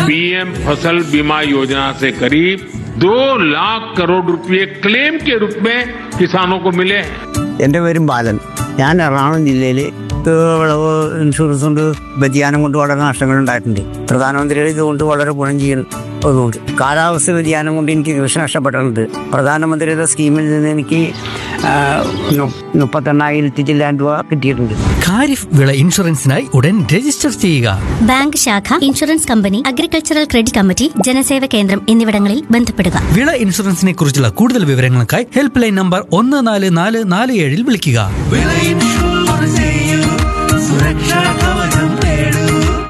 PM फसल बीमा योजना से करीब दो लाख करोड़ रुपए क्लेम के रूप में किसानों को मिले हैं എൻ്റെ പേരും ബാലൻ ഞാൻ എറണാകുളം ജില്ലയിൽ വിളവ് ഇൻഷുറൻസ് കൊണ്ട് വ്യതിയാനം കൊണ്ട് വളരെ നഷ്ടങ്ങൾ ഉണ്ടായിട്ടുണ്ട് പ്രധാനമന്ത്രിയുടെ ഇതുകൊണ്ട് വളരെ ഗുണം ചെയ്യുന്നതുകൊണ്ട് കാലാവസ്ഥ വ്യതിയാനം കൊണ്ട് എനിക്ക് കൃഷി നഷ്ടപ്പെട്ടിട്ടുണ്ട് പ്രധാനമന്ത്രിയുടെ സ്കീമിൽ നിന്ന് എനിക്ക് ആ, നു- മുപ്പത്തെണ്ണായിരത്തി ചില്ലാൻ രൂപ കിട്ടിയിട്ടുണ്ട് ഖാരിഫ് വിള ഇൻഷുറൻസിനായി ഉടൻ രജിസ്റ്റർ ചെയ്യുക ബാങ്ക് ശാഖ insurance company agricultural credit committee Janaseva കേന്ദ്രം എന്നിവിടങ്ങളിൽ ബന്ധപ്പെടുക വിള ഇൻഷുറൻസിനെ കുറിച്ചുള്ള കൂടുതൽ വിവരങ്ങൾക്കായി ഹെൽപ്പ് ലൈൻ നമ്പർ ഒന്ന് നാല് നാല് നാല് ഏഴിൽ വിളിക്കുക വിള ഇൻഷുർ ചെയ്യൂ, സുരക്ഷാ കവചം നേടൂ.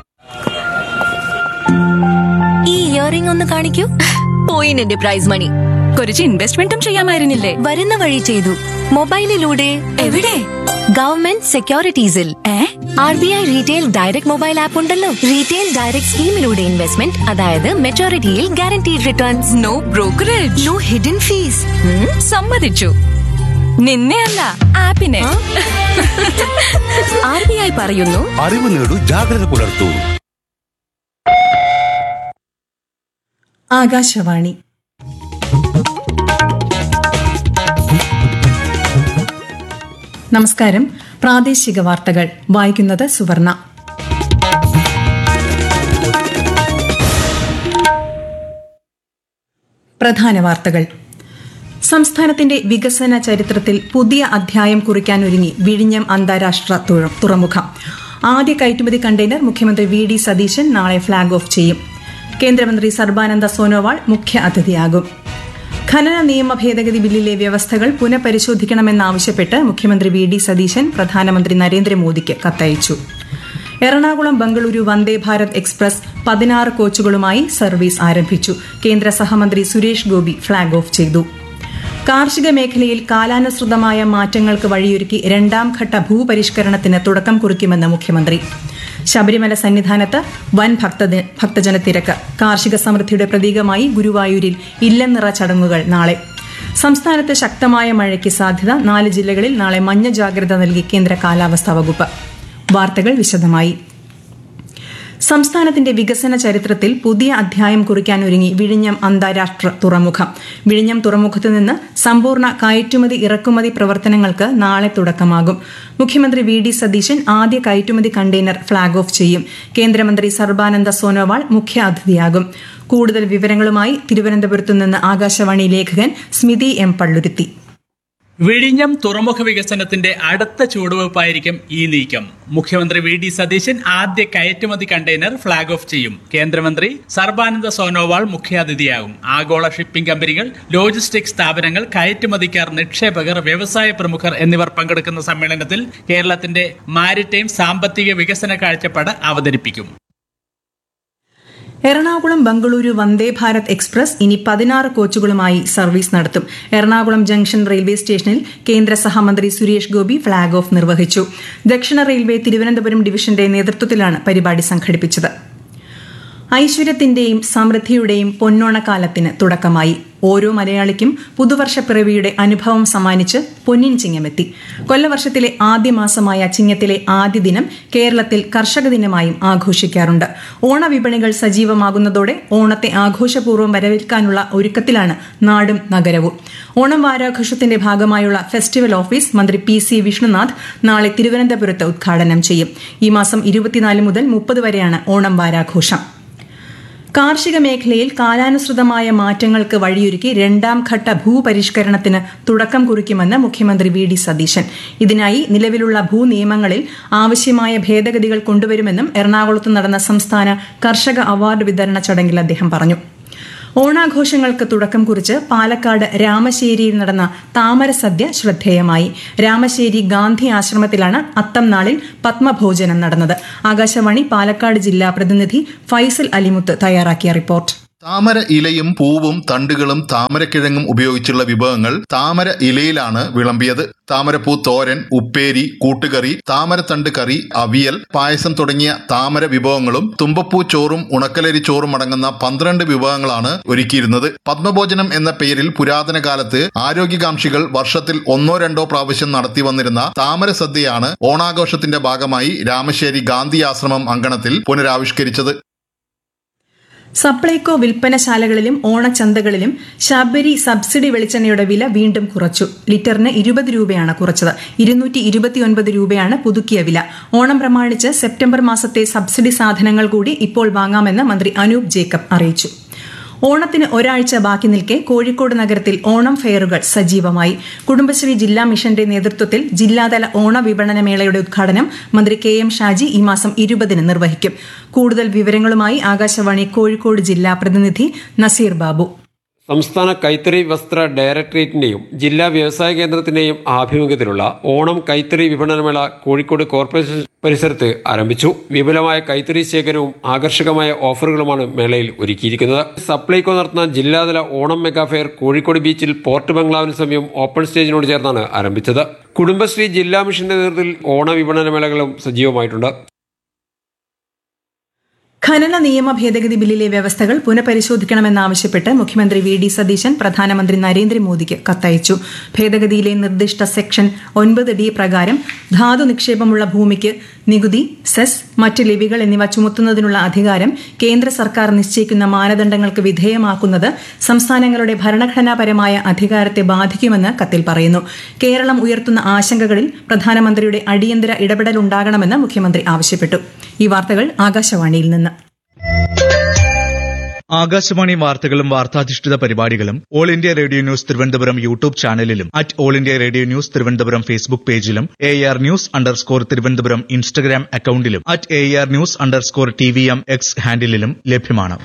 ഈ ഇയറിംഗ് ഒന്ന് കാണിക്കൂ പോയിന് എന്റെ പ്രൈസ് മണി കുറച്ച് ഇൻവെസ്റ്റ്മെന്റും ചെയ്യാമായിരുന്നില്ലേ വരുന്ന വഴി ചെയ്തു മൊബൈലിലൂടെ എവിടെ ഗവൺമെന്റ് സെക്യൂരിറ്റീസിൽ A R B I retail direct mobile app ഉണ്ടല്ലോ റീറ്റെയിൽ ഡയറക്ട് സ്കീമിലൂടെ ഇൻവെസ്റ്റ്മെന്റ് അതായത് മെച്ചോറിറ്റിയിൽ guaranteed returns no brokerage no hidden fees സമ്മതിച്ചു നിന്നെ അല്ല ആപ്പിനെ ആർ ബി ഐ പറയുന്നു അറിവ് നേടൂ ജാഗ്രത പുലർത്തൂ ആകാശവാണി നമസ്കാരം പ്രാദേശിക വാർത്തകൾ വായിക്കുന്നത് സുവർണ പ്രധാന വാർത്തകൾ സംസ്ഥാനത്തിന്റെ വികസന ചരിത്രത്തിൽ പുതിയ അധ്യായം കുറിക്കാനൊരുങ്ങി വിഴിഞ്ഞം അന്താരാഷ്ട്ര തുഴ- തുറമുഖം ആദ്യ കയറ്റുമതി കണ്ടെയ്നർ മുഖ്യമന്ത്രി വി ഡി സതീശൻ നാളെ ഫ്ളാഗ് ഓഫ് ചെയ്യും കേന്ദ്രമന്ത്രി സർബാനന്ദ സോനോവാൾ മുഖ്യ അതിഥിയാകും ഖനന നിയമ ഭേദഗതി ബില്ലിലെ വ്യവസ്ഥകൾ പുനഃപരിശോധിക്കണമെന്നാവശ്യപ്പെട്ട് മുഖ്യമന്ത്രി വി ഡി സതീശൻ പ്രധാനമന്ത്രി നരേന്ദ്രമോദിക്ക് കത്തയച്ചു എറണാകുളം ബംഗളൂരു വന്ദേ ഭാരത് എക്സ്പ്രസ് പതിനാറ് കോച്ചുകളുമായി സർവീസ് ആരംഭിച്ചു കേന്ദ്ര സഹമന്ത്രി സുരേഷ് ഗോപി ഫ്ളാഗ് ഓഫ് ചെയ്തു കാർഷിക മേഖലയിൽ കാലാനുസൃതമായ മാറ്റങ്ങൾക്ക് വഴിയൊരുക്കി രണ്ടാം ഘട്ട ഭൂപരിഷ്കരണത്തിന് തുടക്കം കുറിക്കുമെന്ന് മുഖ്യമന്ത്രി ശബരിമല സന്നിധാനത്ത് വൻ ഭക്തജ ഭക്തജനത്തിരക്ക് കാർഷിക സമൃദ്ധിയുടെ പ്രതീകമായി ഗുരുവായൂരിൽ ഇല്ലനിറ ചടങ്ങുകൾ നാളെ സംസ്ഥാനത്ത് ശക്തമായ മഴയ്ക്ക് സാധ്യത നാല് ജില്ലകളിൽ നാളെ മഞ്ഞ ജാഗ്രത നൽകി കേന്ദ്ര കാലാവസ്ഥാ വകുപ്പ് വാർത്തകൾ വിശദമായി സംസ്ഥാനത്തിന്റെ വികസന ചരിത്രത്തിൽ പുതിയ അധ്യായം കുറിക്കാനൊരുങ്ങി വിഴിഞ്ഞം അന്താരാഷ്ട്ര തുറമുഖം വിഴിഞ്ഞം തുറമുഖത്ത് നിന്ന് സമ്പൂർണ്ണ കയറ്റുമതി ഇറക്കുമതി പ്രവർത്തനങ്ങൾക്ക് നാളെ തുടക്കമാകും മുഖ്യമന്ത്രി വി ഡി സതീശൻ ആദ്യ കയറ്റുമതി കണ്ടെയ്നർ ഫ്ളാഗ് ഓഫ് ചെയ്യും കേന്ദ്രമന്ത്രി സർബാനന്ദ സോനോവാൾ മുഖ്യ അതിഥിയാകും കൂടുതൽ വിവരങ്ങളുമായി തിരുവനന്തപുരത്തു നിന്ന് ആകാശവാണി ലേഖകൻ സ്മിതി എം പള്ളുരുത്തി വിഴിഞ്ഞം തുറമുഖ വികസനത്തിന്റെ അടുത്ത ചുവടുവയ്പായിരിക്കും ഈ നീക്കം മുഖ്യമന്ത്രി വി ഡി സതീശൻ ആദ്യ കയറ്റുമതി കണ്ടെയ്നർ ഫ്ളാഗ് ഓഫ് ചെയ്യും കേന്ദ്രമന്ത്രി സർബാനന്ദ സോനോവാൾ മുഖ്യാതിഥിയാകും ആഗോള ഷിപ്പിംഗ് കമ്പനികൾ ലോജിസ്റ്റിക് സ്ഥാപനങ്ങൾ കയറ്റുമതിക്കാർ നിക്ഷേപകർ വ്യവസായ പ്രമുഖർ എന്നിവർ പങ്കെടുക്കുന്ന സമ്മേളനത്തിൽ കേരളത്തിന്റെ മാരിടൈം സാമ്പത്തിക വികസന കാഴ്ചപ്പാട് അവതരിപ്പിക്കും എറണാകുളം ബംഗളൂരു വന്ദേ ഭാരത് എക്സ്പ്രസ് ഇനി പതിനാറ് കോച്ചുകളുമായി സർവീസ് നടത്തും എറണാകുളം ജംഗ്ഷൻ റെയിൽവേ സ്റ്റേഷനിൽ കേന്ദ്ര സഹമന്ത്രി സുരേഷ് ഗോപി ഫ്ളാഗ് ഓഫ് നിർവഹിച്ചു ദക്ഷിണ റെയിൽവേ തിരുവനന്തപുരം ഡിവിഷന്റെ നേതൃത്വത്തിലാണ് പരിപാടി സംഘടിപ്പിച്ചത് ഐശ്വര്യത്തിന്റെയും സമൃദ്ധിയുടെയും പൊന്നോണക്കാലത്തിന് തുടക്കമായി ഓരോ മലയാളിക്കും പുതുവർഷപ്പിറവിയുടെ അനുഭവം സമ്മാനിച്ച് പൊന്നിൻ ചിങ്ങമെത്തി കൊല്ലവർഷത്തിലെ ആദ്യ മാസമായ ചിങ്ങത്തിലെ ആദ്യ ദിനം കേരളത്തിൽ കർഷക ദിനമായും ആഘോഷിക്കാറുണ്ട് ഓണവിപണികൾ സജീവമാകുന്നതോടെ ഓണത്തെ ആഘോഷപൂർവ്വം വരവേൽക്കാനുള്ള ഒരുക്കത്തിലാണ് നാടും നഗരവും ഓണം വാരാഘോഷത്തിന്റെ ഭാഗമായുള്ള ഫെസ്റ്റിവൽ ഓഫീസ് മന്ത്രി പി സി വിഷ്ണുനാഥ് നാളെ തിരുവനന്തപുരത്ത് ഉദ്ഘാടനം ചെയ്യും ഈ മാസം ഇരുപത്തിനാല് മുതൽ മുപ്പത് വരെയാണ് ഓണം വാരാഘോഷം കാർഷിക മേഖലയിൽ കാലാനുസൃതമായ മാറ്റങ്ങൾക്ക് വഴിയൊരുക്കി രണ്ടാം ഘട്ട ഭൂപരിഷ്കരണത്തിന് തുടക്കം കുറിക്കുമെന്ന് മുഖ്യമന്ത്രി വി ഡി സതീശൻ ഇതിനായി നിലവിലുള്ള ഭൂനിയമങ്ങളിൽ ആവശ്യമായ ഭേദഗതികൾ കൊണ്ടുവരുമെന്നും എറണാകുളത്ത് നടന്ന സംസ്ഥാന കർഷക അവാർഡ് വിതരണ ചടങ്ങിൽ അദ്ദേഹം പറഞ്ഞു ഓണാഘോഷങ്ങൾക്ക് തുടക്കം കുറിച്ച് പാലക്കാട് രാമശ്ശേരിയിൽ നടന്ന താമരസദ്യ ശ്രദ്ധേയമായി രാമശ്ശേരി ഗാന്ധി ആശ്രമത്തിലാണ് അത്തം നാളിൽ പത്മഭോജനം നടന്നത് ആകാശവാണി പാലക്കാട് ജില്ലാ പ്രതിനിധി ഫൈസൽ അലിമുത്ത് തയ്യാറാക്കിയ റിപ്പോർട്ട് താമര ഇലയും പൂവും തണ്ടുകളും താമരക്കിഴങ്ങും ഉപയോഗിച്ചുള്ള വിഭവങ്ങൾ താമര ഇലയിലാണ് വിളമ്പിയത് താമരപ്പൂ തോരൻ ഉപ്പേരി കൂട്ടുകറി താമരത്തണ്ട് കറി അവിയൽ പായസം തുടങ്ങിയ താമര വിഭവങ്ങളും തുമ്പപ്പൂ ചോറും ഉണക്കലരി ചോറും അടങ്ങുന്ന പന്ത്രണ്ട് വിഭവങ്ങളാണ് ഒരുക്കിയിരുന്നത് പത്മഭോജനം എന്ന പേരിൽ പുരാതന കാലത്ത് ആരോഗ്യകാംക്ഷികൾ വർഷത്തിൽ ഒന്നോ രണ്ടോ പ്രാവശ്യം നടത്തി വന്നിരുന്ന താമര സദ്യയാണ് ഓണാഘോഷത്തിന്റെ ഭാഗമായി രാമശ്ശേരി ഗാന്ധി ആശ്രമം അങ്കണത്തിൽ പുനരാവിഷ്കരിച്ചത് സപ്ലൈകോ വിൽപ്പനശാലകളിലും ഓണച്ചന്തകളിലും ശബരി സബ്സിഡി വെളിച്ചെണ്ണയുടെ വില വീണ്ടും കുറച്ചു ലിറ്ററിന് ഇരുപത് രൂപയാണ് കുറച്ചത് ഇരുന്നൂറ്റി ഇരുപത്തിയൊൻപത് രൂപയാണ് പുതുക്കിയ വില ഓണം പ്രമാണിച്ച് സെപ്റ്റംബർ മാസത്തെ സബ്സിഡി സാധനങ്ങൾ കൂടി ഇപ്പോൾ വാങ്ങാമെന്ന് മന്ത്രി അനൂപ് ജേക്കബ് അറിയിച്ചു ഓണത്തിന് ഒരാഴ്ച ബാക്കി നിൽക്കെ കോഴിക്കോട് നഗരത്തിൽ ഓണം ഫെയറുകൾ സജീവമായി കുടുംബശ്രീ ജില്ലാ മിഷന്റെ നേതൃത്വത്തിൽ ജില്ലാതല ഓണ വിപണന മേളയുടെ ഉദ്ഘാടനം മന്ത്രി കെ എം ഷാജി ഈ മാസം ഇരുപതിന് നിർവഹിക്കും കൂടുതൽ വിവരങ്ങളുമായി ആകാശവാണി കോഴിക്കോട് ജില്ലാ പ്രതിനിധി നസീർ ബാബു സംസ്ഥാന കൈത്തറി വസ്ത്ര ഡയറക്ടറേറ്റിന്റെയും ജില്ലാ വ്യവസായ കേന്ദ്രത്തിന്റെയും ആഭിമുഖ്യത്തിലുള്ള ഓണം കൈത്തറി വിപണനമേള കോഴിക്കോട് കോർപ്പറേഷൻ പരിസരത്ത് ആരംഭിച്ചു വിപുലമായ കൈത്തറി ശേഖരവും ആകർഷകമായ ഓഫറുകളുമാണ് മേളയിൽ ഒരുക്കിയിരിക്കുന്നത് സപ്ലൈകോ നടത്തുന്ന ജില്ലാതല ഓണം മെഗാ ഫെയർ കോഴിക്കോട് ബീച്ചിൽ പോർട്ട് ബംഗ്ലാവിന് സമീപം ഓപ്പൺ സ്റ്റേജിനോട് ചേർന്നാണ് ആരംഭിച്ചത് കുടുംബശ്രീ ജില്ലാ മിഷന്റെ നേതൃത്വത്തിൽ ഓണ വിപണന മേളകളും സജീവമായിട്ടുണ്ട് ഖനന നിയമ ഭേദഗതി ബില്ലിലെ വ്യവസ്ഥകൾ പുനഃപരിശോധിക്കണമെന്നാവശ്യപ്പെട്ട് മുഖ്യമന്ത്രി വി ഡി സതീശൻ പ്രധാനമന്ത്രി നരേന്ദ്രമോദിക്ക് കത്തയച്ചു ഭേദഗതിയിലെ നിർദ്ദിഷ്ട സെക്ഷൻ ഒൻപത് ഡി പ്രകാരം ധാതു നിക്ഷേപമുള്ള ഭൂമിക്ക് നികുതി സെസ് മറ്റ് ലിവികൾ എന്നിവ ചുമത്തുന്നതിനുള്ള അധികാരം കേന്ദ്ര സർക്കാർ നിശ്ചയിക്കുന്ന മാനദണ്ഡങ്ങൾക്ക് വിധേയമാക്കുന്നത് സംസ്ഥാനങ്ങളുടെ ഭരണഘടനാപരമായ അധികാരത്തെ ബാധിക്കുമെന്ന് കത്തിൽ പറയുന്നു കേരളം ഉയർത്തുന്ന ആശങ്കകളിൽ പ്രധാനമന്ത്രിയുടെ അടിയന്തര ഇടപെടൽ ഉണ്ടാകണമെന്ന് മുഖ്യമന്ത്രി ആവശ്യപ്പെട്ടു ഈ വാർത്തകൾ ആകാശവാണിയിൽ നിന്ന് ആകാശവാണി വാർത്തകളും വാർത്താധിഷ്ഠിത പരിപാടികളും all India radio news Thiruvananthapuram YouTube ചാനലിലും at all India radio news Thiruvananthapuram Facebook പേജിലും A R news underscore Thiruvananthapuram Instagram അക്കൌണ്ടിലും at A R news underscore T V M X ഹാൻഡിലും ലഭ്യമാണ്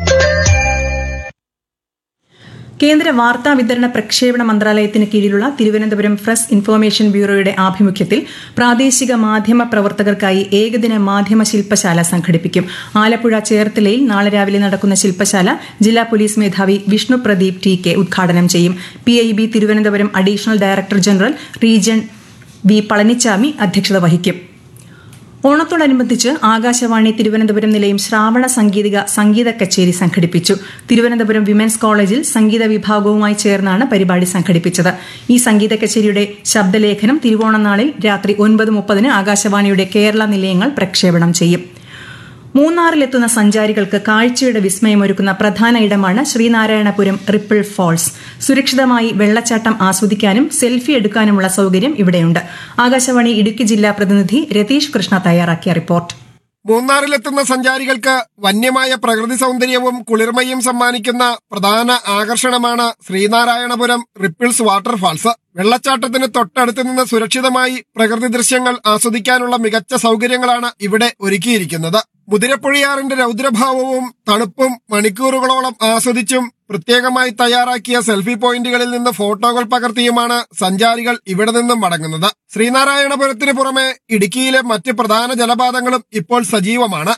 കേന്ദ്ര വാർത്താ വിതരണ പ്രക്ഷേപണ മന്ത്രാലയത്തിന് കീഴിലുള്ള തിരുവനന്തപുരം പ്രസ് ഇൻഫർമേഷൻ ബ്യൂറോയുടെ ആഭിമുഖ്യത്തിൽ പ്രാദേശിക മാധ്യമ പ്രവർത്തകർക്കായി ഏകദിന മാധ്യമ ശില്പശാല സംഘടിപ്പിക്കും ആലപ്പുഴ ചേർത്തലയിൽ നാളെ രാവിലെ നടക്കുന്ന ശില്പശാല ജില്ലാ പോലീസ് മേധാവി വിഷ്ണു പ്രദീപ് ടി കെ ഉദ്ഘാടനം ചെയ്യും P I B Thiruvananthapuram additional director general region V Palanichami അധ്യക്ഷത വഹിക്കും ഓണത്തോടനുബന്ധിച്ച് ആകാശവാണി തിരുവനന്തപുരം നിലയം ശ്രാവണ സംഗീതിക സംഗീത കച്ചേരി സംഘടിപ്പിച്ചു തിരുവനന്തപുരം വിമൻസ് കോളേജിൽ സംഗീത വിഭാഗവുമായി ചേർന്നാണ് പരിപാടി സംഘടിപ്പിച്ചത് ഈ സംഗീത കച്ചേരിയുടെ ശബ്ദലേഖനം തിരുവോണനാളിൽ രാത്രി ഒൻപത് മുപ്പതിന് ആകാശവാണിയുടെ കേരള നിലയങ്ങൾ പ്രക്ഷേപണം ചെയ്യും മൂന്നാറിലെത്തുന്ന സഞ്ചാരികൾക്ക് കാഴ്ചയുടെ വിസ്മയമൊരുക്കുന്ന പ്രധാന ഇടമാണ് ശ്രീനാരായണപുരം റിപ്പിൾ ഫാൾസ് സുരക്ഷിതമായി വെള്ളച്ചാട്ടം ആസ്വദിക്കാനും സെൽഫി എടുക്കാനുമുള്ള സൗകര്യം ഇവിടെയുണ്ട് ആകാശവാണി ഇടുക്കി ജില്ലാ പ്രതിനിധി രതീഷ് കൃഷ്ണ തയ്യാറാക്കിയ റിപ്പോർട്ട് മൂന്നാറിലെത്തുന്ന സഞ്ചാരികൾക്ക് വന്യമായ പ്രകൃതി സൗന്ദര്യവും കുളിർമയും സമ്മാനിക്കുന്ന പ്രധാന ആകർഷണമാണ് ശ്രീനാരായണപുരം റിപ്പിൾസ് വാട്ടർഫാൾസ് വെള്ളച്ചാട്ടത്തിന് തൊട്ടടുത്ത് നിന്ന് സുരക്ഷിതമായി പ്രകൃതി ദൃശ്യങ്ങൾ ആസ്വദിക്കാനുള്ള മികച്ച സൗകര്യങ്ങളാണ് ഇവിടെ ഒരുക്കിയിരിക്കുന്നത് മുതിരപ്പുഴയാറിന്റെ രൗദ്രഭാവവും തണുപ്പും മണിക്കൂറുകളോളം ആസ്വദിച്ചും പ്രത്യേകമായി തയ്യാറാക്കിയ സെൽഫി പോയിന്റുകളിൽ നിന്ന് ഫോട്ടോകൾ പകർത്തിയുമാണ് സഞ്ചാരികൾ ഇവിടെ നിന്നും മടങ്ങുന്നത് ശ്രീനാരായണപുരത്തിന് പുറമെ ഇടുക്കിയിലെ മറ്റ് പ്രധാന ജലപാതങ്ങളും ഇപ്പോൾ സജീവമാണ്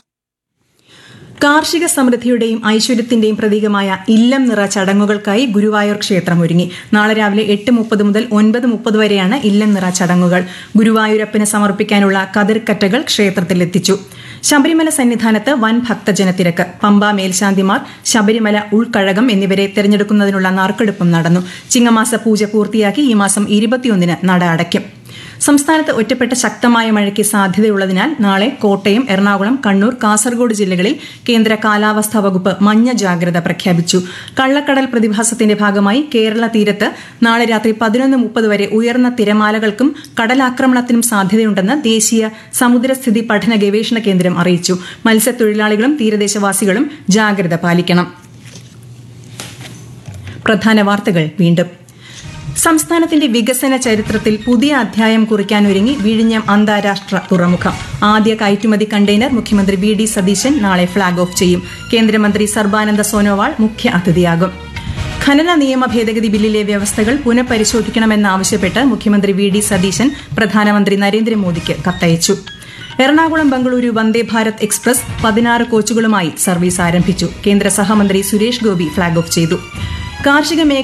കാർഷിക സമൃദ്ധിയുടെയും ഐശ്വര്യത്തിന്റെയും പ്രതീകമായ ഇല്ലം നിറ ചടങ്ങുകൾക്കായി ഗുരുവായൂർ ക്ഷേത്രം ഒരുങ്ങി നാളെ രാവിലെ എട്ട് മുപ്പത് മുതൽ ഒൻപത് മുപ്പത് വരെയാണ് ഇല്ലം നിറ ചടങ്ങുകൾ ഗുരുവായൂരപ്പന് സമർപ്പിക്കാനുള്ള കതിർക്കറ്റകൾ ക്ഷേത്രത്തിലെത്തിച്ചു ശബരിമല സന്നിധാനത്ത് വൻ ഭക്തജനത്തിരക്ക് പമ്പ മേൽശാന്തിമാർ ശബരിമല ഉൾക്കഴകം എന്നിവരെ തെരഞ്ഞെടുക്കുന്നതിനുള്ള നറുക്കെടുപ്പും നടന്നു ചിങ്ങമാസ പൂജ പൂർത്തിയാക്കി ഈ മാസം ഇരുപത്തിയൊന്നിന് നട അടയ്ക്കും സംസ്ഥാനത്ത് ഒറ്റപ്പെട്ട ശക്തമായ മഴയ്ക്ക് സാധ്യതയുള്ളതിനാൽ നാളെ കോട്ടയം എറണാകുളം കണ്ണൂർ കാസർഗോഡ് ജില്ലകളിൽ കേന്ദ്ര കാലാവസ്ഥാ വകുപ്പ് മഞ്ഞ ജാഗ്രത പ്രഖ്യാപിച്ചു കള്ളക്കടൽ പ്രതിഭാസത്തിന്റെ ഭാഗമായി കേരള തീരത്ത് നാളെ രാത്രി പതിനൊന്ന് മുപ്പത് വരെ ഉയർന്ന തിരമാലകൾക്കും കടലാക്രമണത്തിനും സാധ്യതയുണ്ടെന്ന് ദേശീയ സമുദ്രസ്ഥിതി പഠന ഗവേഷണ കേന്ദ്രം അറിയിച്ചു മത്സ്യത്തൊഴിലാളികളും തീരദേശവാസികളും ജാഗ്രത പാലിക്കണം പ്രധാന വാർത്തകൾ വീണ്ടും സംസ്ഥാനത്തിന്റെ വികസന ചരിത്രത്തിൽ പുതിയ അധ്യായം കുറിക്കാനൊരുങ്ങി വിഴിഞ്ഞം അന്താരാഷ്ട്ര തുറമുഖം ആദ്യ കയറ്റുമതി കണ്ടെയ്നർ മുഖ്യമന്ത്രി വി ഡി സതീശൻ നാളെ ഫ്ളാഗ് ഓഫ് ചെയ്യും കേന്ദ്രമന്ത്രി സർബാനന്ദ സോനോവാൾ മുഖ്യ അതിഥിയാകും ഖനന നിയമ ഭേദഗതി ബില്ലിലെ വ്യവസ്ഥകൾ പുനഃപരിശോധിക്കണമെന്നാവശ്യപ്പെട്ട് മുഖ്യമന്ത്രി വി ഡി സതീശൻ പ്രധാനമന്ത്രി നരേന്ദ്രമോദിക്ക് കത്തയച്ചു എറണാകുളം ബംഗളൂരു വന്ദേ ഭാരത് എക്സ്പ്രസ് പതിനാറ് കോച്ചുകളുമായി സർവീസ് ആരംഭിച്ചു കേന്ദ്ര സഹമന്ത്രി സുരേഷ് ഗോപി ഫ്ളാഗ് ഓഫ് ചെയ്തു കാർഷിക മേഖല